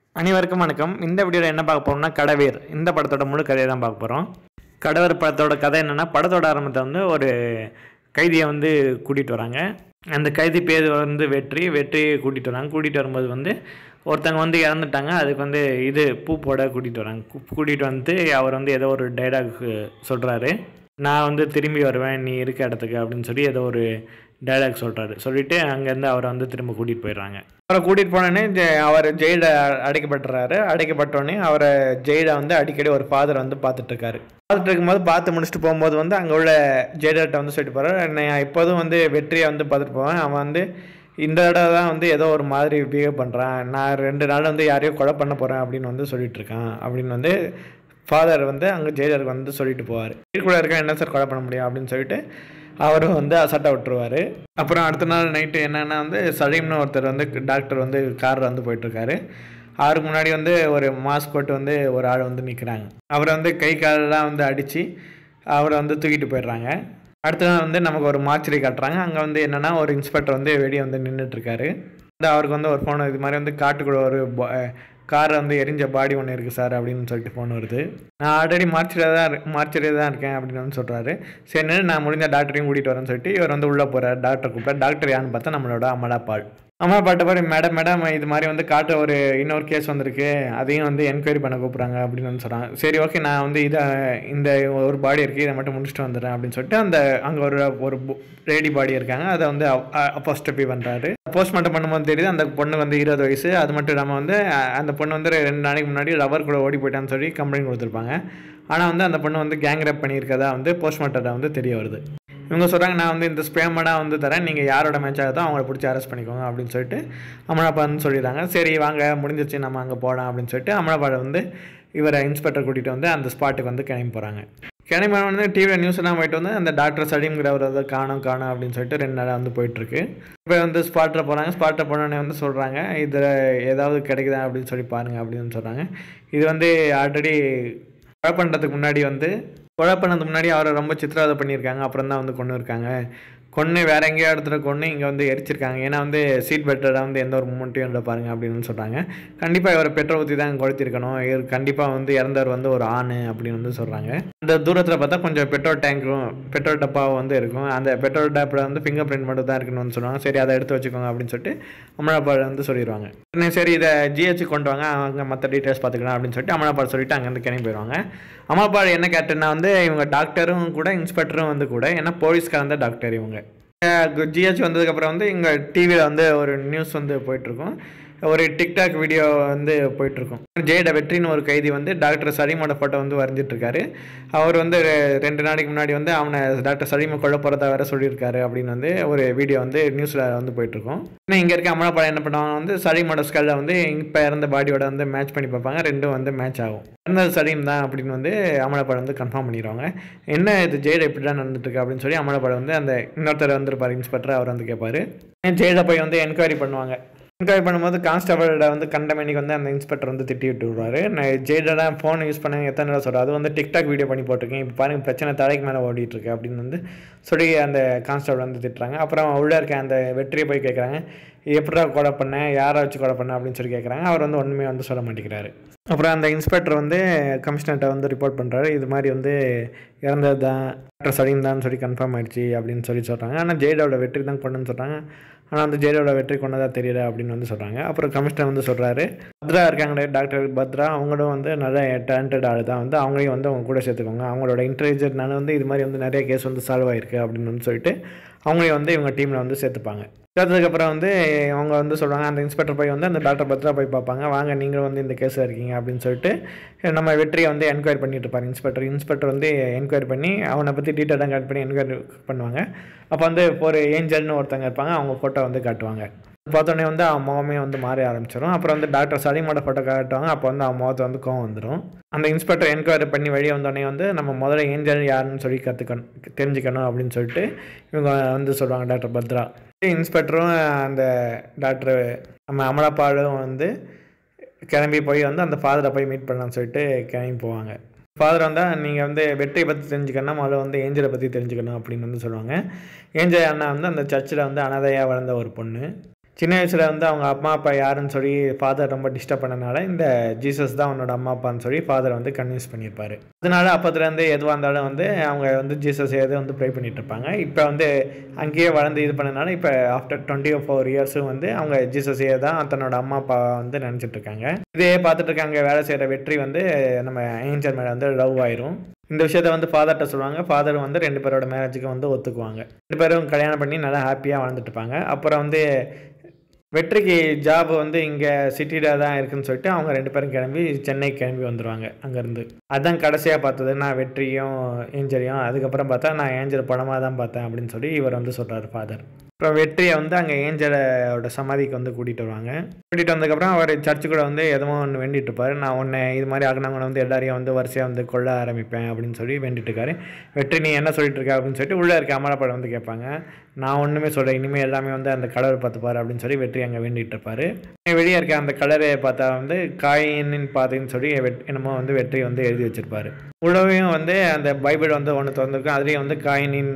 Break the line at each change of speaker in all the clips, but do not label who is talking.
அனைவருக்கும் வணக்கம் இந்த வீடியோவில் என்ன பார்க்க போறோம்னா கடவேர் இந்த படத்தோட முழு கதையை தான் பார்க்க போகிறோம் கடவேர் படத்தோட கதை என்னென்னா படத்தோட ஆரம்பத்தை வந்து ஒரு கைதியை வந்து கூட்டிகிட்டு வராங்க அந்த கைதி பேர் வந்து வெற்றி வெற்றியை கூட்டிகிட்டு வராங்க கூட்டிகிட்டு வரும்போது வந்து ஒருத்தங்க வந்து இறந்துட்டாங்க அதுக்கு வந்து இது பூ போட கூட்டிகிட்டு வராங்க கூட்டிகிட்டு வந்து அவர் வந்து ஏதோ ஒரு டைலாக் சொல்கிறாரு நான் வந்து திரும்பி வருவேன் நீ இருக்க இடத்துக்கு அப்படின்னு சொல்லி ஏதோ ஒரு டைலாக் சொல்கிறாரு சொல்லிவிட்டு அங்கேருந்து அவரை வந்து திரும்ப கூட்டிகிட்டு போயிடுறாங்க அவரை கூட்டிகிட்டு போனோடனே ஜெ- அவர் ஜெயில அடைக்கப்பட்டுறாரு அடைக்கப்பட்டோடனே அவரை ஜெயில வந்து அடிக்கடி ஒரு ஃபாதர் வந்து பார்த்துட்டு இருக்காரு பார்த்துட்டு இருக்கும்போது பார்த்து முடிச்சுட்டு போகும்போது வந்து அங்கே உள்ள ஜெயிலர்கிட்ட வந்து சொல்லிட்டு போகிறார் நான் எப்போதும் வந்து வெற்றியை வந்து பார்த்துட்டு போவேன் அவன் வந்து இந்த தடவை தான் வந்து ஏதோ ஒரு மாதிரி பிஹேவ் பண்ணுறான் நான் ரெண்டு நாள் வந்து யாரையோ கொலை பண்ண போகிறேன் அப்படின்னு வந்து சொல்லிட்டு இருக்கான் அப்படின்னு வந்து ஃபாதர் வந்து அங்கே ஜெயிலருக்கு வந்து சொல்லிட்டு போவார் வீட்டுக்குள்ளே இருக்க என்ன சார் கொலை பண்ண முடியும் அப்படின்னு சொல்லிட்டு அவரும் வந்து அசால்ட்டாக விட்டுருவார் அப்புறம் அடுத்த நாள் நைட்டு என்னென்னா வந்து சலீம்னு ஒருத்தர் வந்து டாக்டர் வந்து காரில் வந்து போயிட்டுருக்காரு அவருக்கு முன்னாடி வந்து ஒரு மாஸ்க் போட்டு வந்து ஒரு ஆள் வந்து நிற்கிறாங்க அவரை வந்து கை காலெல்லாம் வந்து அடித்து அவரை வந்து தூக்கிட்டு போயிடுறாங்க அடுத்த நாள் வந்து நமக்கு ஒரு மார்ச்சரி காட்டுறாங்க அங்கே வந்து என்னென்னா ஒரு இன்ஸ்பெக்டர் வந்து வெளியே வந்து நின்றுட்டுருக்காரு வந்து அவருக்கு வந்து ஒரு ஃபோன் இது மாதிரி வந்து காட்டுக்குள்ள ஒரு கார் வந்து எரிஞ்ச பாடி ஒன்று இருக்குது சார் அப்படின்னு சொல்லிட்டு ஃபோன் வருது நான் ஆல்ரெடி மார்ச்சரியில் தான் இரு- மார்ச்சரியில் தான் இருக்கேன் அப்படின்னு வந்து சொல்கிறாரு சரி நான் முடிஞ்ச டாக்டரையும் கூட்டிகிட்டு வரேன்னு சொல்லிட்டு இவர் வந்து உள்ளே போகிறார் டாக்டர் கூப்பிட்டா டாக்டர் யாருன்னு பார்த்தா நம்மளோட அமலா பால் அம்மா பாட்ட பாரு மேடம் மேடம் இது மாதிரி வந்து காட்ட ஒரு இன்னொரு கேஸ் வந்திருக்கு அதையும் வந்து என்கொயரி பண்ண கூப்பிட்றாங்க அப்படின்னு வந்து சொல்கிறாங்க சரி ஓகே நான் வந்து இதை இந்த ஒரு பாடி இருக்குது இதை மட்டும் முடிச்சுட்டு வந்துடுறேன் அப்படின்னு சொல்லிட்டு அந்த அங்கே ஒரு ஒரு லேடி பாடி இருக்காங்க அதை வந்து அப்போஸ்டபி பண்ணுறாரு போஸ்ட்மார்ட்டம் பண்ணும்போது தெரியுது அந்த பொண்ணு வந்து இருபது வயசு அது மட்டும் இல்லாமல் வந்து அஹ், அந்த பொண்ணு வந்து ரெண்டு நாளைக்கு முன்னாடி லவர் கூட ஓடி போயிட்டான்னு சொல்லி கம்ப்ளைண்ட் கொடுத்துருப்பாங்க ஆனால் வந்து அந்த பொண்ணு வந்து கேங் ரேப் பண்ணியிருக்கதா வந்து போஸ்ட்மார்ட்டத்தை வந்து தெரிய வருது இவங்க சொல்கிறாங்க நான் வந்து இந்த ஸ்பேமடாக வந்து தரேன் நீங்கள் யாரோட மேட்ச் ஆகுதோ அவங்கள பிடிச்சி அரெஸ்ட் பண்ணிக்கோங்க அப்படின்னு சொல்லிட்டு அமலாப்பா வந்து சொல்லிடுறாங்க சரி வாங்க முடிஞ்சிருச்சு நம்ம அங்கே போகலாம் அப்படின்னு சொல்லிட்டு அமலாப்பா வந்து இவரை இன்ஸ்பெக்டர் கூட்டிகிட்டு வந்து அந்த ஸ்பாட்டுக்கு வந்து கிளம்பி போகிறாங்க கிளம்பி வந்து டிவியில் நியூஸ் எல்லாம் போயிட்டு வந்து அந்த டாக்டர் சலீம்ங்கிறவர் வந்து காணும் காணும் அப்படின்னு சொல்லிட்டு ரெண்டு நாளாக வந்து போயிட்டுருக்கு இப்போ வந்து ஸ்பாட்டில் போகிறாங்க ஸ்பாட்டில் போனோடனே வந்து சொல்கிறாங்க இதில் ஏதாவது கிடைக்குதா அப்படின்னு சொல்லி பாருங்கள் அப்படின்னு சொல்கிறாங்க இது வந்து ஆல்ரெடி கொலை பண்ணுறதுக்கு முன்னாடி வந்து கொலை பண்ணதுக்கு முன்னாடி அவரை ரொம்ப சித்திரவதை பண்ணியிருக்காங்க அப்புறம் தான் வந்து கொண்டு இருக்காங்க கொன்று வேற எங்கேயோ இடத்துல கொன்று இங்கே வந்து எரிச்சிருக்காங்க ஏன்னா வந்து சீட் பெல்ட்டடாக வந்து எந்த ஒரு மூமெண்ட்டையும் இல்லை பாருங்க அப்படின்னு சொல்கிறாங்க கண்டிப்பாக இவரை பெட்ரோல் ஊற்றி தான் கொளுத்திருக்கணும் இவர் கண்டிப்பாக வந்து இறந்தவர் வந்து ஒரு ஆண் அப்படின்னு வந்து சொல்கிறாங்க அந்த தூரத்தில் பார்த்தா கொஞ்சம் பெட்ரோல் டேங்க்கும் பெட்ரோல் டப்பாவும் வந்து இருக்கும் அந்த பெட்ரோல் டப்பில் வந்து ஃபிங்கர் பிரிண்ட் மட்டும் தான் இருக்குன்னு வந்து சொல்லுவாங்க சரி அதை எடுத்து வச்சுக்கோங்க அப்படின்னு சொல்லிட்டு அமலாபால் வந்து சொல்லிடுவாங்க உடனே சரி இதை ஜிஹெச் கொண்டு வாங்க அவங்க மற்ற டீட்டெயில்ஸ் பார்த்துக்கலாம் அப்படின்னு சொல்லிட்டு அமலாபால் சொல்லிட்டு அங்கேருந்து கிளம்பி போயிடுவாங்க அமலாபால் என்ன கேட்டேன்னா வந்து இவங்க டாக்டரும் கூட இன்ஸ்பெக்டரும் வந்து கூட ஏன்னா போலீஸ் கலந்த டாக்டர் இவங்க ஜிஹெச் வந்ததுக்கப்புறம் வந்து இங்கே டிவியில் வந்து ஒரு நியூஸ் வந்து போயிட்டுருக்கும் ஒரு டிக்டாக் வீடியோ வந்து போயிட்டுருக்கும் ஜெயட வெற்றின்னு ஒரு கைதி வந்து டாக்டர் சலீமோட ஃபோட்டோ வந்து வரைஞ்சிட்டு இருக்காரு அவர் வந்து ரெ- ரெண்டு நாளைக்கு முன்னாடி வந்து அவனை டாக்டர் சலீமை கொல்ல போகிறதா வேற சொல்லியிருக்காரு அப்படின்னு வந்து ஒரு வீடியோ வந்து நியூஸில் வந்து போயிட்டுருக்கும் இன்னும் இங்கே இருக்க அமலாபாளையம் என்ன பண்ணுவாங்க வந்து சலீமோட ஸ்கல்ல வந்து இப்போ இறந்த பாடியோட வந்து மேட்ச் பண்ணி பார்ப்பாங்க ரெண்டும் வந்து மேட்ச் ஆகும் இறந்தது சலீம் தான் அப்படின்னு வந்து அமலாபாளையம் வந்து கன்ஃபார்ம் பண்ணிடுவாங்க என்ன இது ஜெயில இப்படி தான் நடந்துட்டுருக்கு அப்படின்னு சொல்லி அமலாபாளையம் வந்து அந்த இன்னொருத்தர் வந்திருப்பார் இன்ஸ்பெக்டர் அவர் வந்து கேட்பாரு ஜெயில போய் வந்து என்கொயரி பண்ணுவாங்க என்கொயரி பண்ணும்போது கான்ஸ்டபிளோட வந்து கண்டமேனிக்கு வந்து அந்த இன்ஸ்பெக்டர் வந்து திட்டி விட்டு விடுவாரு நான் ஜெயிலோட ஃபோன் யூஸ் பண்ண எத்தனை தடவை சொல்கிறேன் அது வந்து டிக்டாக் வீடியோ பண்ணி போட்டிருக்கேன் இப்போ பாருங்க பிரச்சனை தலைக்கு மேலே ஓடிட்டு இருக்கு அப்படின்னு வந்து சொல்லி அந்த கான்ஸ்டபிள் வந்து திட்டுறாங்க அப்புறம் உள்ளே இருக்க அந்த வெற்றியை போய் கேட்குறாங்க எப்படா கொலை பண்ண யாரை வச்சு கொலை பண்ண அப்படின்னு சொல்லி கேட்குறாங்க அவர் வந்து ஒன்றுமே வந்து சொல்ல மாட்டேங்கிறாரு அப்புறம் அந்த இன்ஸ்பெக்டர் வந்து கமிஷனர்கிட்ட வந்து ரிப்போர்ட் பண்ணுறாரு இது மாதிரி வந்து இறந்தது தான் டாக்டர் சலீம் தான் சொல்லி கன்ஃபார்ம் ஆயிடுச்சு அப்படின்னு சொல்லி சொல்கிறாங்க ஆனால் ஜெயிலோட வெற்றி தான் கொண்டுன்னு சொல்கிறாங்க ஆனால் அந்த ஜெயிலோட வெற்றி கொண்டதா தெரியல அப்படின்னு வந்து சொல்கிறாங்க அப்புறம் கமிஷனர் வந்து சொல்கிறாரு பத்ரா இருக்காங்களே டாக்டர் பத்ரா அவங்களும் வந்து நல்ல டேலண்டட் ஆள் தான் வந்து அவங்களையும் வந்து அவங்க கூட சேர்த்துக்கோங்க அவங்களோட இன்டெலிஜென்ட்னால வந்து இது மாதிரி வந்து நிறைய கேஸ் வந்து சால்வ் ஆயிருக்கு அப்படின்னு வந்து சொல்லிட்டு அவங்களையும் வந்து இவங்க டீமில் வந்து சேர்த்துப்பாங்க சேர்த்ததுக்கப்புறம் வந்து அவங்க வந்து சொல்கிறாங்க அந்த இன்ஸ்பெக்டர் போய் வந்து அந்த டாக்டர் பத்ரா போய் பார்ப்பாங்க வாங்க நீங்களும் வந்து இந்த கேஸில் இருக்கீங்க அப்படின்னு சொல்லிட்டு நம்ம வெற்றியை வந்து என்கொயரி பண்ணிட்டு இருப்பார் இன்ஸ்பெக்டர் இன்ஸ்பெக்டர் வந்து என்கொயரி பண்ணி அவனை பற்றி டீட்டெயிலாக கட் பண்ணி என்கொயரி பண்ணுவாங்க அப்போ வந்து ஒரு ஏஞ்சல்னு ஒருத்தங்க இருப்பாங்க அவங்க ஃபோட்டோ வந்து காட்டுவாங்க பார்த்தோன்னே வந்து அவன் முகமே வந்து மாறி ஆரம்பிச்சிடும் அப்புறம் வந்து டாக்டர் சலீமோட ஃபோட்டோ காட்டுவாங்க அப்போ வந்து அவன் முகத்தை வந்து கோவம் வந்துடும் அந்த இன்ஸ்பெக்டர் என்கொயரி பண்ணி வெளியே வந்தோடனே வந்து நம்ம முதல்ல ஏஞ்சல் யாருன்னு சொல்லி கற்றுக்கணும் தெரிஞ்சுக்கணும் அப்படின்னு சொல்லிட்டு இவங்க வந்து சொல்லுவாங்க டாக்டர் பத்ரா இன்ஸ்பெக்டரும் அந்த டாக்டர் நம்ம அமலாப்பாலும் வந்து கிளம்பி போய் வந்து அந்த ஃபாதரை போய் மீட் பண்ணலாம்னு சொல்லிட்டு கிளம்பி போவாங்க ஃபாதர் வந்தால் நீங்கள் வந்து வெற்றியை பற்றி தெரிஞ்சுக்கணும் முதல்ல வந்து ஏஞ்சலை பற்றி தெரிஞ்சுக்கணும் அப்படின்னு வந்து சொல்லுவாங்க ஏஞ்சல் அண்ணா வந்து அந்த சர்ச்சில் வந்து அனாதையாக வளர்ந்த ஒரு பொண்ணு சின்ன வயசில் வந்து அவங்க அம்மா அப்பா யாருன்னு சொல்லி ஃபாதர் ரொம்ப டிஸ்டர்ப் பண்ணனால இந்த ஜீசஸ் தான் அவனோட அம்மா அப்பான்னு சொல்லி ஃபாதர் வந்து கன்வின்ஸ் பண்ணியிருப்பாரு அதனால அப்பத்துலேருந்து எதுவாக இருந்தாலும் வந்து அவங்க வந்து ஜீசஸ் எது வந்து ப்ரே பண்ணிட்டு இருப்பாங்க இப்போ வந்து அங்கேயே வளர்ந்து இது பண்ணனால இப்போ ஆஃப்டர் டுவெண்ட்டி ஃபோர் இயர்ஸும் வந்து அவங்க ஜீசஸே தான் தன்னோட அம்மா அப்பா வந்து நினச்சிட்டு இருக்காங்க இதே பார்த்துட்டு இருக்காங்க வேலை செய்கிற வெற்றி வந்து நம்ம ஏஞ்சல் மேலே வந்து லவ் ஆயிரும் இந்த விஷயத்த வந்து ஃபாதர்கிட்ட சொல்லுவாங்க ஃபாதர் வந்து ரெண்டு பேரோட மேரேஜுக்கு வந்து ஒத்துக்குவாங்க ரெண்டு பேரும் கல்யாணம் பண்ணி நல்லா ஹாப்பியாக வாழ்ந்துட்டு இருப்பாங்க அப்புறம் வந்து வெற்றிக்கு ஜாப் வந்து இங்கே சிட்டியில் தான் இருக்குன்னு சொல்லிட்டு அவங்க ரெண்டு பேரும் கிளம்பி சென்னை கிளம்பி வந்துடுவாங்க அங்கேருந்து அதான் கடைசியாக பார்த்தது நான் வெற்றியும் ஏஞ்சலையும் அதுக்கப்புறம் பார்த்தா நான் ஏஞ்சல் படமாக தான் பார்த்தேன் அப்படின்னு சொல்லி இவர் வந்து சொல்கிறார் ஃபாதர் அப்புறம் வெற்றியை வந்து அங்கே ஏஞ்சலோட சமாதிக்கு வந்து கூட்டிகிட்டு வருவாங்க கூட்டிகிட்டு வந்ததுக்கப்புறம் அவர் சர்ச்சு கூட வந்து எதுவும் ஒன்று வேண்டிட்டு இருப்பாரு நான் உன்னை இது மாதிரி ஆகினவங்க வந்து எல்லாரையும் வந்து வரிசையாக வந்து கொள்ள ஆரம்பிப்பேன் அப்படின்னு சொல்லி வேண்டிட்டு இருக்காரு வெற்றி நீ என்ன சொல்லிட்டு இருக்க அப்படின்னு சொல்லிட்டு உள்ளே இருக்க அமலப்படம் வந்து கேட்பாங்க நான் ஒன்றுமே சொல்கிறேன் இனிமேல் எல்லாமே வந்து அந்த கடவுள் பார்த்துப்பாரு அப்படின்னு சொல்லி வெற்றி அங்கே வேண்டிட்டு இருப்பாரு வெளியே இருக்க அந்த கலரை பார்த்தா வந்து காயின்னு பாதைன்னு சொல்லி வெட் என்னமோ வந்து வெற்றி வந்து எழுதி வச்சிருப்பாரு உள்ளவையும் வந்து அந்த பைபிள் வந்து ஒன்று திறந்துருக்கும் அதுலேயும் வந்து காயினின்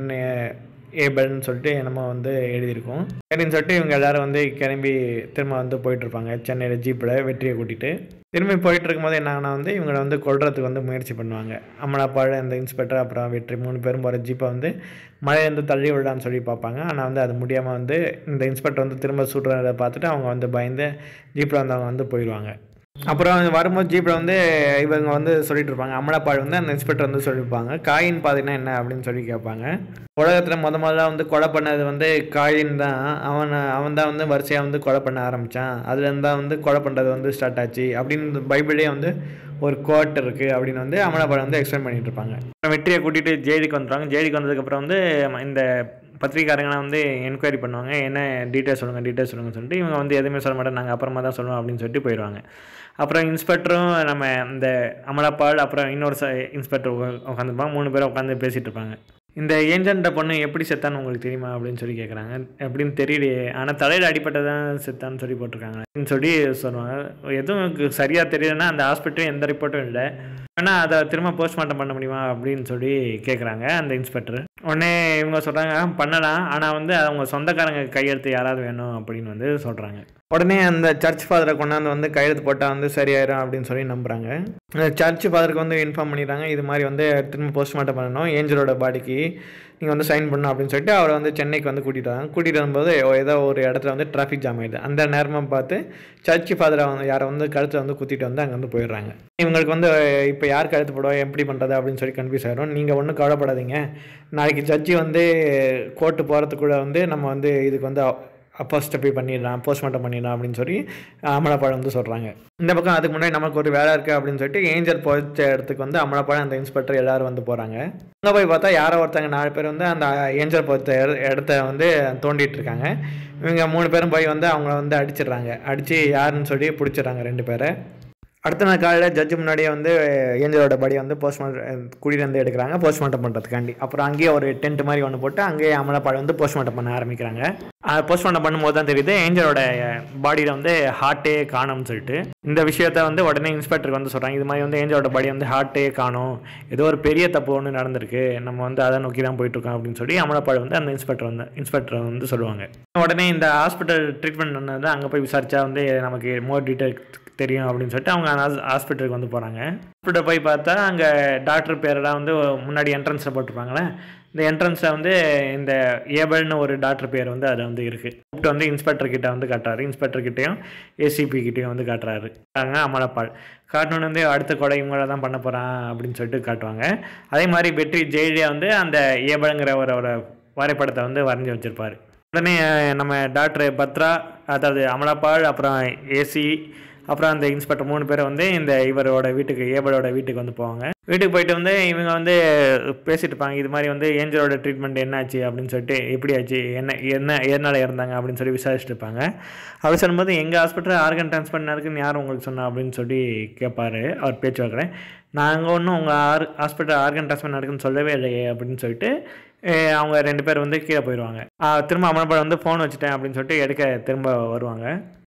ஏபல்னு சொல்லிட்டு என்னமோ வந்து எழுதியிருக்கும் சரின்னு சொல்லிட்டு இவங்க எல்லாரும் வந்து கிளம்பி திரும்ப வந்து போயிட்டு இருப்பாங்க சென்னையில் ஜீப்பில் வெற்றியை கூட்டிகிட்டு திரும்பி போயிட்டு இருக்கும்போது என்னன்னா வந்து இவங்களை வந்து கொல்றதுக்கு வந்து முயற்சி பண்ணுவாங்க அமலாப்பாடு அந்த இன்ஸ்பெக்டர் அப்புறம் வெற்றி மூணு பேரும் போகிற ஜீப்பை வந்து மழையிலேருந்து தள்ளி விடலான்னு சொல்லி பார்ப்பாங்க ஆனால் வந்து அது முடியாமல் வந்து இந்த இன்ஸ்பெக்டர் வந்து திரும்ப சுடுறதை பார்த்துட்டு அவங்க வந்து பயந்து ஜீப்பில் வந்தவங்க வந்து போயிடுவாங்க அப்புறம் வரும்போது ஜீப்பில் வந்து இவங்க வந்து சொல்லிட்டு இருப்பாங்க அமலாப்பாடு வந்து அந்த இன்ஸ்பெக்டர் வந்து சொல்லியிருப்பாங்க காயின் பாதைனா என்ன அப்படின்னு சொல்லி கேட்பாங்க உலகத்தில் முத முதல்ல வந்து கொலை பண்ணது வந்து காயின் தான் அவனை அவன் தான் வந்து வரிசையாக வந்து கொலை பண்ண ஆரம்பித்தான் அதுலேருந்து தான் வந்து கொலை பண்ணுறது வந்து ஸ்டார்ட் ஆச்சு அப்படின்னு பைபிளே வந்து ஒரு கோட் இருக்குது அப்படின்னு வந்து அமலாபாடு வந்து எக்ஸ்பிளைன் பண்ணிட்டு இருப்பாங்க அப்புறம் வெற்றியை கூட்டிகிட்டு ஜெயிலுக்கு வந்துடுவாங்க ஜெயிலுக்கு வந்ததுக்கப்புறம் வந்து இந்த பத்திரிக்காரங்களை வந்து என்கொயரி பண்ணுவாங்க என்ன டீட்டெயில் சொல்லுங்கள் டீட்டெயில் சொல்லுங்கன்னு சொல்லிட்டு இவங்க வந்து எதுவுமே சொல்ல மாட்டோம் நாங்கள் அப்புறமா தான் சொல்லுவோம் அப்படின்னு சொல்லிட்டு போயிடுவாங்க அப்புறம் இன்ஸ்பெக்டரும் நம்ம இந்த அமலாபால் அப்புறம் இன்னொரு ச இன்ஸ்பெக்டர் உட்காந்துருப்பாங்க மூணு பேரும் உட்காந்து பேசிகிட்டு இருப்பாங்க இந்த ஏஞ்சன்ட்ட பொண்ணு எப்படி செத்தான்னு உங்களுக்கு தெரியுமா அப்படின்னு சொல்லி கேட்குறாங்க எப்படின்னு தெரியலையே ஆனால் தலையில் அடிப்பட்டதான் செத்தான்னு சொல்லி போட்டிருக்காங்க அப்படின்னு சொல்லி சொல்லுவாங்க எதுவும் சரியாக தெரியலன்னா அந்த ஹாஸ்பிட்டலும் எந்த ரிப்போர்ட்டும் இல்லை ஆனால் அதை திரும்ப போஸ்ட்மார்ட்டம் பண்ண முடியுமா அப்படின்னு சொல்லி கேட்குறாங்க அந்த இன்ஸ்பெக்டர் உடனே இவங்க சொல்கிறாங்க பண்ணலாம் ஆனால் வந்து அவங்க சொந்தக்காரங்க கையெழுத்து யாராவது வேணும் அப்படின்னு வந்து சொல்கிறாங்க உடனே அந்த சர்ச் ஃபாதரை கொண்டாந்து வந்து கையெழுத்து போட்டால் வந்து சரியாயிரும் அப்படின்னு சொல்லி நம்புகிறாங்க அந்த சர்ச் ஃபாதருக்கு வந்து இன்ஃபார்ம் பண்ணிடுறாங்க இது மாதிரி வந்து திரும்ப போஸ்ட்மார்ட்டம் பண்ணணும் ஏஞ்சலோட பாடிக்கு நீங்கள் வந்து சைன் பண்ணணும் அப்படின்னு சொல்லிட்டு அவரை வந்து சென்னைக்கு வந்து கூட்டிகிட்டு வராங்க கூட்டிகிட்டு வரும்போது ஏதோ ஒரு இடத்துல வந்து டிராஃபிக் ஜாம் ஆயிடுது அந்த நேரமாக பார்த்து சர்ச் ஃபாதரை வந்து யாரை வந்து கழுத்தை வந்து குத்திட்டு வந்து அங்கே வந்து போயிடுறாங்க இவங்களுக்கு வந்து இப்போ யார் கழுத்து போடுவா எப்படி பண்ணுறது அப்படின்னு சொல்லி கன்ஃபியூஸ் ஆயிரும் நீங்கள் ஒன்றும் கவலைப்படாதீங்க நாளைக்கு ஜட்ஜி வந்து கோர்ட்டு போகிறதுக்குள்ள வந்து நம்ம வந்து இதுக்கு வந்து ஃபஸ்ட்டு போய் பண்ணிடலாம் போஸ்ட்மார்ட்டம் பண்ணிடலாம் அப்படின்னு சொல்லி அமலாப்பாடம் வந்து சொல்கிறாங்க இந்த பக்கம் அதுக்கு முன்னாடி நமக்கு ஒரு வேலை இருக்குது அப்படின்னு சொல்லிட்டு ஏஞ்சல் போச்ச இடத்துக்கு வந்து அமலாப்பாடம் அந்த இன்ஸ்பெக்டர் எல்லாரும் வந்து போகிறாங்க அங்கே போய் பார்த்தா யாரோ ஒருத்தங்க நாலு பேர் வந்து அந்த ஏஞ்சல் போச்ச இடத்த வந்து தோண்டிட்டு இருக்காங்க இவங்க மூணு பேரும் போய் வந்து அவங்கள வந்து அடிச்சிடுறாங்க அடித்து யாருன்னு சொல்லி பிடிச்சிடுறாங்க ரெண்டு பேரை அடுத்த நாள் காலையில் ஜட்ஜு முன்னாடியே வந்து ஏஞ்சலோட பாடியை வந்து போஸ்ட்மார்ட்டம் கூட்டிகிட்டு வந்து எடுக்கிறாங்க போஸ்ட்மார்ட்டம் பண்ணுறதுக்காண்டி அப்புறம் அங்கேயே ஒரு டென்ட் மாதிரி ஒன்று போட்டு அங்கேயே அமலாப்பாடு வந்து போஸ்ட்மார்ட்டம் பண்ண ஆரம்பிக்கிறாங்க போஸ்ட்மார்ட்டம் பண்ணும்போது தான் தெரியுது ஏஞ்சலோட பாடியில் வந்து ஹார்ட்டே காணும்னு சொல்லிட்டு இந்த விஷயத்த வந்து உடனே இன்ஸ்பெக்டருக்கு வந்து சொல்கிறாங்க இது மாதிரி வந்து ஏஞ்சலோட பாடி வந்து ஹார்ட்டே காணும் ஏதோ ஒரு பெரிய தப்பு ஒன்று நடந்திருக்கு நம்ம வந்து அதை நோக்கி தான் போயிட்டுருக்கோம் அப்படின்னு சொல்லி அமலாப்பாடு வந்து அந்த இன்ஸ்பெக்டர் வந்து இன்ஸ்பெக்டர் வந்து சொல்லுவாங்க உடனே இந்த ஹாஸ்பிட்டல் ட்ரீட்மெண்ட் பண்ணது அங்கே போய் விசாரிச்சா வந்து நமக்கு மோர் டீட்டெயில் தெரியும் அப்படின்னு சொல்லிட்டு அவங்க ஹாஸ்பிட்டலுக்கு வந்து போகிறாங்க ஹாஸ்பிட்டல் போய் பார்த்தா அங்கே டாக்டர் பேரெல்லாம் வந்து முன்னாடி என்ட்ரன்ஸில் போட்டிருப்பாங்களே இந்த என்ட்ரன்ஸில் வந்து இந்த ஏபல்னு ஒரு டாக்டர் பேர் வந்து அதில் வந்து இருக்குது கூப்பிட்டு வந்து இன்ஸ்பெக்டர் கிட்ட வந்து காட்டுறாரு இன்ஸ்பெக்டர் கிட்டேயும் ஏசிபி கிட்டேயும் வந்து காட்டுறாரு அங்கே அமலப்பால் காட்டணும் வந்து அடுத்த கொலை இவங்கள தான் பண்ண போகிறான் அப்படின்னு சொல்லிட்டு காட்டுவாங்க அதே மாதிரி வெற்றி ஜெயிலியா வந்து அந்த ஏபலுங்கிற ஒரு ஒரு வரைபடத்தை வந்து வரைஞ்சி வச்சுருப்பார் உடனே நம்ம டாக்டர் பத்ரா அதாவது அமலாபால் அப்புறம் ஏசி அப்புறம் அந்த இன்ஸ்பெக்டர் மூணு பேரை வந்து இந்த இவரோட வீட்டுக்கு ஏபலோட வீட்டுக்கு வந்து போவாங்க வீட்டுக்கு போயிட்டு வந்து இவங்க வந்து பேசிட்டு இருப்பாங்க இது மாதிரி வந்து ஏஞ்சலோட ட்ரீட்மெண்ட் என்னாச்சு அப்படின்னு சொல்லிட்டு எப்படி ஆச்சு என்ன என்ன எதனால் இறந்தாங்க அப்படின்னு சொல்லி விசாரிச்சுட்டு இருப்பாங்க அப்படி சொல்லும்போது எங்கள் ஹாஸ்பிட்டல் ஆர்கன் டிரான்ஸ்பர் இருக்குன்னு யார் உங்களுக்கு சொன்னா அப்படின்னு சொல்லி கேட்பாரு அவர் பேச்சு வைக்கிறேன் நாங்கள் ஒன்றும் உங்கள் ஆர் ஹாஸ்பிட்டல் ஆர்கன் டிரான்ஸ்பர் நடக்குன்னு சொல்லவே இல்லையே அப்படின்னு சொல்லிட்டு அவங்க ரெண்டு பேர் வந்து கீழே போயிடுவாங்க திரும்ப அமலப்படம் வந்து ஃபோன் வச்சுட்டேன் அப்படின்னு சொல்லிட்டு எடுக்க திரும்ப வருவாங்க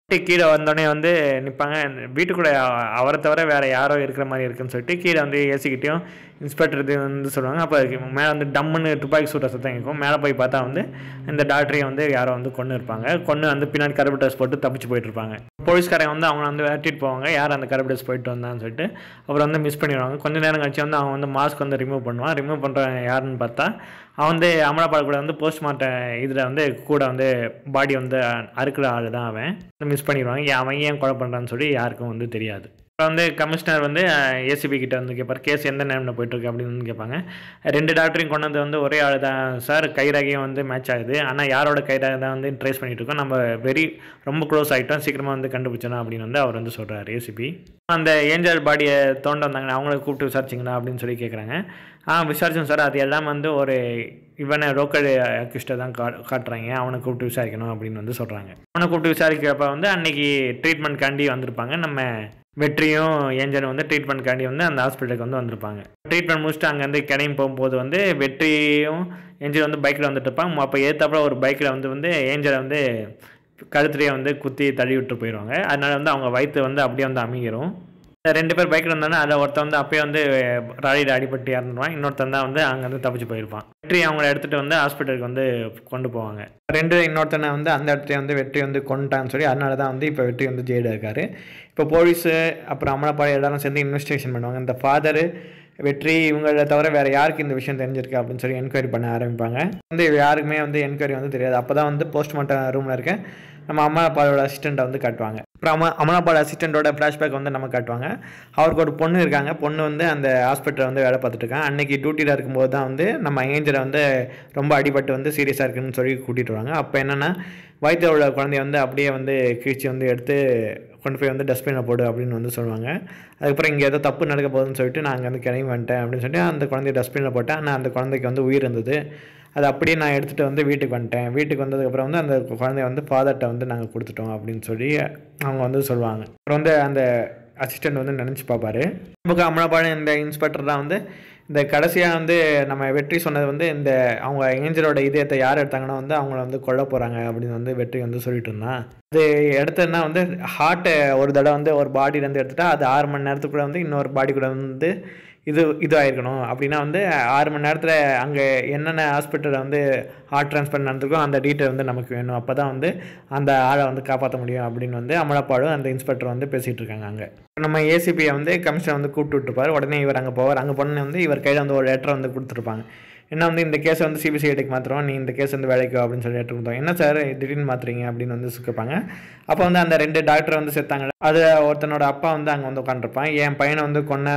கீழே வந்தோடனே வந்து நிற்பாங்க வீட்டுக்குள்ளே அ- அவரை தவிர வேறு யாரோ இருக்கிற மாதிரி இருக்குன்னு சொல்லிட்டு கீழே வந்து ஏசிக்கிட்டையும் இன்ஸ்பெக்டர் இது வந்து சொல்லுவாங்க அப்போ மேலே வந்து டம்முன்னு துப்பாக்கி சூட்ட சத்தம் கேட்கும் மேலே போய் பார்த்தா வந்து இந்த டாக்டரையும் வந்து யாரோ வந்து கொண்டு இருப்பாங்க கொண்டு வந்து பின்னாடி கருப்பு ட்ரெஸ் போட்டு தப்பிச்சு போயிட்டு இருப்பாங்க போலீஸ்காரங்க வந்து அவங்க வந்து விரட்டிட்டு போவாங்க யார் அந்த கருப்பு ட்ரெஸ் போயிட்டு வந்தான்னு சொல்லிட்டு அப்புறம் வந்து மிஸ் பண்ணிடுவாங்க கொஞ்ச நேரம் கழிச்சு வந்து அவன் வந்து மாஸ்க் வந்து ரிமூவ் பண்ணுவான் ரிமூவ் பண்ணுறவன் யாருன்னு பார்த்தா அவன் வந்து அமலாபால் கூட வந்து போஸ்ட்மார்ட்டம் இதில் வந்து கூட வந்து பாடி வந்து அறுக்கிற ஆள் தான் அவன் மிஸ் பண்ணிடுவாங்க ஏன் அவன் ஏன் கொலை பண்ணுறான்னு சொல்லி யாருக்கும் வந்து தெரியாது அப்புறம் வந்து கமிஷனர் வந்து ஏசிபி கிட்ட வந்து கேட்பார் கேஸ் எந்த நேரமில் போயிட்டுருக்கு அப்படின்னு வந்து கேட்பாங்க ரெண்டு டாக்டரையும் கொண்டு வந்து வந்து ஒரே ஆள் தான் சார் கைராகியும் வந்து மேட்ச் ஆகுது ஆனால் யாரோட கைராக தான் வந்து ட்ரேஸ் பண்ணிட்டு இருக்கோம் நம்ம வெரி ரொம்ப க்ளோஸ் ஆகிட்டோம் சீக்கிரமாக வந்து கண்டுபிடிச்சோம் அப்படின்னு வந்து அவர் வந்து சொல்கிறார் ஏசிபி அந்த ஏஞ்சல் பாடியை தோண்ட வந்தாங்க அவங்கள கூப்பிட்டு விசாரிச்சிங்களா அப்படின்னு சொல்லி கேட்குறாங்க ஆ விசாரிச்சோம் சார் அது எல்லாம் வந்து ஒரு இவனை லோக்கல் அக்யூஸ்டை தான் கா காட்டுறாங்க அவனை கூப்பிட்டு விசாரிக்கணும் அப்படின்னு வந்து சொல்கிறாங்க அவனை கூப்பிட்டு விசாரிக்கிறப்ப வந்து அன்னைக்கு ட்ரீட்மெண்ட்காண்டி வந்திருப்பாங்க நம்ம வெற்றியும் ஏஞ்சலும் வந்து ட்ரீட்மெண்ட்காண்டி வந்து அந்த ஹாஸ்பிட்டலுக்கு வந்து வந்திருப்பாங்க ட்ரீட்மெண்ட் முடிச்சுட்டு அங்கேருந்து கிளம்பி போகும்போது வந்து வெற்றியும் ஏஞ்சல் வந்து பைக்கில் வந்துட்டு இருப்பாங்க அப்போ ஏத்தாப்புல ஒரு பைக்கில் வந்து வந்து ஏஞ்சலை வந்து கழுத்துலேயே வந்து குத்தி தள்ளி விட்டு போயிடுவாங்க அதனால வந்து அவங்க வயிற்று வந்து அப்படியே வந்து அமைங்கிரும் ரெண்டு பேர் பைக்கில் இருந்தாலும் அதில் ஒருத்தன் வந்து அப்பயே வந்து ராலியில் அடிபட்டு இறந்துருவான் இன்னொருத்தன் தான் வந்து அங்கேருந்து தப்பிச்சு போயிருப்பான் வெற்றி அவங்கள எடுத்துகிட்டு வந்து ஹாஸ்பிட்டலுக்கு வந்து கொண்டு போவாங்க ரெண்டு இன்னொருத்தனை வந்து அந்த இடத்துல வந்து வெற்றி வந்து கொண்டுட்டான்னு சொல்லி அதனால தான் வந்து இப்போ வெற்றி வந்து ஜெயிலில் இருக்காரு இப்போ போலீஸு அப்புறம் அமலாப்பாடி எல்லாரும் சேர்ந்து இன்வெஸ்டிகேஷன் பண்ணுவாங்க இந்த ஃபாதரு வெற்றி இவங்கள தவிர வேறு யாருக்கு இந்த விஷயம் தெரிஞ்சிருக்கு அப்படின்னு சொல்லி என்கொயரி பண்ண ஆரம்பிப்பாங்க வந்து யாருக்குமே வந்து என்கொயரி வந்து தெரியாது அப்போ தான் வந்து போஸ்ட்மார்ட்டம் ரூமில் இருக்க நம்ம அமலாபாலோட அசிஸ்டண்ட்டை வந்து காட்டுவாங்க அப்புறம் அம்மா அமலாபால் அசிஸ்டண்ட்டோட ஃப்ளாஷ்பேக் வந்து நம்ம காட்டுவாங்க அவருக்கு ஒரு பொண்ணு இருக்காங்க பொண்ணு வந்து அந்த ஹாஸ்பிட்டலில் வந்து வேலை பார்த்துட்டு இருக்காங்க அன்னைக்கு டியூட்டியில் இருக்கும்போது தான் வந்து நம்ம ஏஞ்சலை வந்து ரொம்ப அடிபட்டு வந்து சீரியஸாக இருக்குன்னு சொல்லி கூட்டிகிட்டு வருவாங்க அப்போ என்னென்னா வயிற்றில் உள்ள குழந்தைய வந்து அப்படியே வந்து கிழிச்சி வந்து எடுத்து கொண்டு போய் வந்து டஸ்ட்பினில் போடு அப்படின்னு வந்து சொல்லுவாங்க அதுக்கப்புறம் இங்கே ஏதோ தப்பு நடக்க போகுதுன்னு சொல்லிட்டு நான் அங்கே வந்து கிளம்பி வந்துட்டேன் அப்படின்னு சொல்லிட்டு அந்த குழந்தைய டஸ்ட்பினில் போட்டேன் ஆனால் அந்த குழந்தைக்கு வந்து உயிர் இருந்தது அது அப்படியே நான் எடுத்துகிட்டு வந்து வீட்டுக்கு வந்துட்டேன் வீட்டுக்கு வந்ததுக்கப்புறம் வந்து அந்த குழந்தைய வந்து ஃபாதர்கிட்ட வந்து நாங்கள் கொடுத்துட்டோம் அப்படின்னு சொல்லி அவங்க வந்து சொல்லுவாங்க அப்புறம் வந்து அந்த அசிஸ்டண்ட் வந்து நினச்சி பார்ப்பாரு நமக்கு அமலாபாளையம் இந்த இன்ஸ்பெக்டர் தான் வந்து இந்த கடைசியாக வந்து நம்ம வெற்றி சொன்னது வந்து இந்த அவங்க ஏஞ்சலோட இதயத்தை யார் எடுத்தாங்கன்னா வந்து அவங்கள வந்து கொல்ல போகிறாங்க அப்படின்னு வந்து வெற்றி வந்து சொல்லிட்டு இருந்தான் அது எடுத்ததுன்னா வந்து ஹார்ட்டை ஒரு தடவை வந்து ஒரு பாடியிலேருந்து எடுத்துட்டா அது ஆறு மணி நேரத்துக்குள்ளே வந்து இன்னொரு பாடி கூட வந்து இது இது ஆயிருக்கணும் அப்படின்னா வந்து ஆறு மணி நேரத்தில் அங்கே என்னென்ன ஹாஸ்பிட்டலில் வந்து ஹார்ட் ட்ரான்ஸ்ஃபர் நடந்திருக்கோ அந்த டீட்டெயில் வந்து நமக்கு வேணும் அப்போ தான் வந்து அந்த ஆளை வந்து காப்பாற்ற முடியும் அப்படின்னு வந்து அமலாப்பாடும் அந்த இன்ஸ்பெக்டர் வந்து பேசிகிட்டு இருக்காங்க அங்கே நம்ம ஏசிபியை வந்து கமிஷனர் வந்து கூப்பிட்டு விட்டுருப்பாரு உடனே இவர் அங்கே போவார் அங்கே பொண்ணு வந்து இவர் கையில் வந்து ஒரு லெட்டர் வந்து கொடுத்துருப்பாங்க என்ன வந்து இந்த கேஸை வந்து சிபிசிஐடிக்கு மாற்றுறோம் நீ இந்த கேஸ் வந்து வேலைக்கு வா அப்படின்னு சொல்லி லெட்டர் கொடுத்தோம் என்ன சார் திடீர்னு மாற்றுறீங்க அப்படின்னு வந்து கேட்பாங்க அப்போ வந்து அந்த ரெண்டு டாக்டர் வந்து செத்தாங்க அது ஒருத்தனோட அப்பா வந்து அங்கே வந்து உட்காந்துருப்பான் என் பையனை வந்து கொன்ன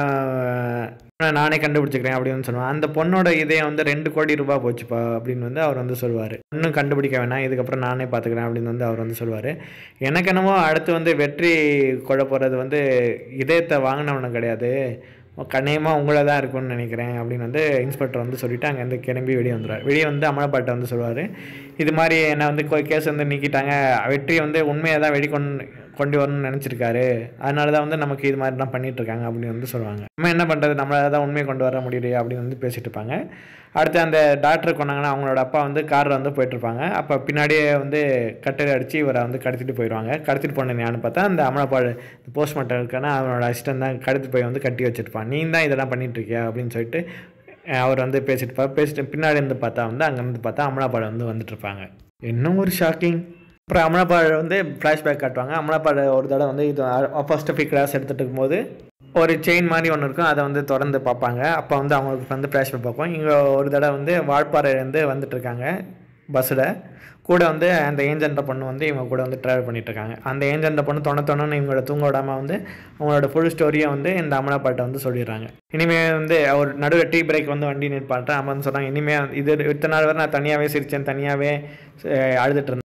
அஹ், நானே கண்டுபிடிச்சிக்கிறேன் அப்படின்னு சொல்லுவான் அந்த பொண்ணோட இதயம் வந்து ரெண்டு கோடி ரூபாய் போச்சுப்பா அப்படின்னு வந்து அவர் வந்து சொல்லுவார் இன்னும் கண்டுபிடிக்க வேணாம் இதுக்கப்புறம் நானே பார்த்துக்கிறேன் அப்படின்னு வந்து அவர் வந்து சொல்லுவார் எனக்கு என்னமோ அடுத்து வந்து வெற்றி கொள்ள போகிறது வந்து இதயத்தை வாங்கினவனும் கிடையாது கண்ணியமாக உங்களை தான் இருக்கும்னு நினைக்கிறேன் அப்படின்னு வந்து இன்ஸ்பெக்டர் வந்து சொல்லிட்டு அங்கேருந்து கிளம்பி வெளியே வந்துடுவார் வெளியே வந்து அமலாப்பாட்டை வந்து சொல்லுவார் இது மாதிரி என்னை வந்து கேஸ் வந்து நீக்கிட்டாங்க வெற்றி வந்து உண்மையை தான் வெளிக்கொண்டு கொண்டு வரணும்னு நினச்சிருக்காரு அதனால தான் வந்து நமக்கு இது மாதிரி தான் பண்ணிட்டு இருக்காங்க அப்படின்னு வந்து சொல்லுவாங்க நம்ம என்ன பண்ணுறது நம்மளால தான் உண்மையை கொண்டு வர முடியலையே அப்படின்னு வந்து பேசிட்டு இருப்பாங்க அடுத்து அந்த டாக்டர் கொண்டாங்கன்னா அவங்களோட அப்பா வந்து காரில் வந்து போயிட்டுருப்பாங்க அப்போ பின்னாடியே வந்து கட்டளை அடித்து இவரை வந்து கடத்திட்டு போயிடுவாங்க கடத்திட்டு போனது யான்னு பார்த்தா அந்த அமலாப்பாடு போஸ்ட்மார்ட்டம் இருக்கான அவனோட அசிஸ்டன்ட் தான் கடத்தி போய் வந்து கட்டி வச்சிருப்பான் நீ தான் இதெல்லாம் பண்ணிட்டு இருக்கியா அப்படின்னு சொல்லிட்டு அஹ் அவர் வந்து பேசிட்டு இருப்பார் பேசிட்டு பின்னாடி இருந்து பார்த்தா வந்து அங்கேருந்து பார்த்தா அமலாப்பாடு வந்து வந்துட்டு இருப்பாங்க இன்னும் ஒரு ஷாக்கிங் அப்புறம் அமலாப்பாடு வந்து ஃப்ளாஷ்பேக் காட்டுவாங்க அமலாப்பாடு ஒரு தடவை வந்து இது ஃபர்ஸ்ட் ஆஃப் கிளாஸ் எடுத்துகிட்டு இருக்கும்போது ஒரு செயின் மாதிரி ஒன்று இருக்கும் அதை வந்து திறந்து பார்ப்பாங்க அப்போ வந்து அவங்களுக்கு வந்து ஃப்ளாஷ்பேக் பார்ப்போம் இங்கே ஒரு தடவை வந்து வால்பாறையிலேருந்து வந்துட்டு இருக்காங்க பஸ்ஸில் கூட வந்து அந்த ஏஞ்சன்ற பொண்ணு வந்து இவங்க கூட வந்து ட்ராவல் பண்ணிட்டு இருக்காங்க அந்த ஏஞ்சன்ற பொண்ணு தொண தொணன்னு இவங்களோட தூங்க விடாம வந்து அவங்களோட ஃபுல் ஸ்டோரியை வந்து இந்த அமலாப்பாட்டை வந்து சொல்லிடுறாங்க இனிமேல் வந்து அவர் நடுவில் டீ பிரேக் வந்து வண்டி நிற்பாட்டேன் அம்மன் சொன்னாங்க இனிமேல் இது இத்தனை நாள் வரை நான் தனியாகவே சிரித்தேன் தனியாகவே அழுதுட்டு இருந்தேன்